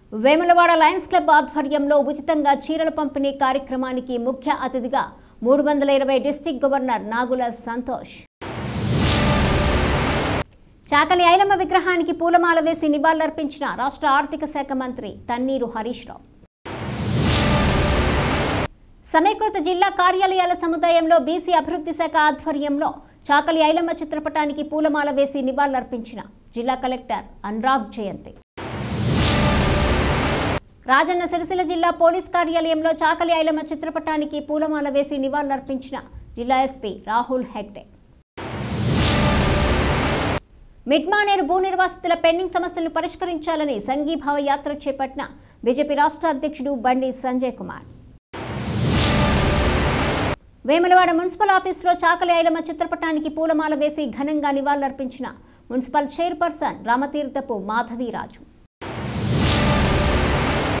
Vemulawada Lions club ఆధ్వర్యంలో ఉచితంగా చీరల పంపిణీ కార్యక్రమానికి ముఖ్య అతిథిగా మూడు వందల ఇరవై డిస్టిక్ గవర్నర్ నాగుల సంతోష్ చాకలి ఐలమ్మ విగ్రహానికి పూలమాల వేసి నివాళులర్పించిన రాష్ట్ర ఆర్థిక శాఖ మంత్రి తన్నీరు హరీష్ రావు సమీకృత జిల్లా కార్యాలయాల సముదాయంలో బీసీ అభివృద్ధి శాఖ ఆధ్వర్యంలో చాకలి ఐలమ్మ చిత్రపటానికి పూలమాల వేసి నివాళులర్పించిన జిల్లా కలెక్టర్ అనురాగ్ జయంతి రాజన్న సిరిసిల్ల జిల్లా పోలీస్ కార్యాలయంలో చాకలి ఐలమ్మ చిత్రపటానికి పూలమాల వేసి నివాళులర్పించిన జిల్లా ఎస్పీ రాహుల్ హెగ్డే మిడ్మానేరు భూ నిర్వాసితుల పెండింగ్ సమస్యలను పరిష్కరించాలని సంఘీభావ యాత్ర చేపట్టిన బీజేపీ రాష్ట్ర అధ్యక్షుడు బండి సంజయ్ కుమార్ వేములవాడ మున్సిపల్ ఆఫీసులో చాకలి ఐలమ్మ చిత్రపటానికి పూలమాల వేసి ఘనంగా నివాళులర్పించిన మున్సిపల్ చైర్పర్సన్ రామతీర్థపు మాధవీరాజు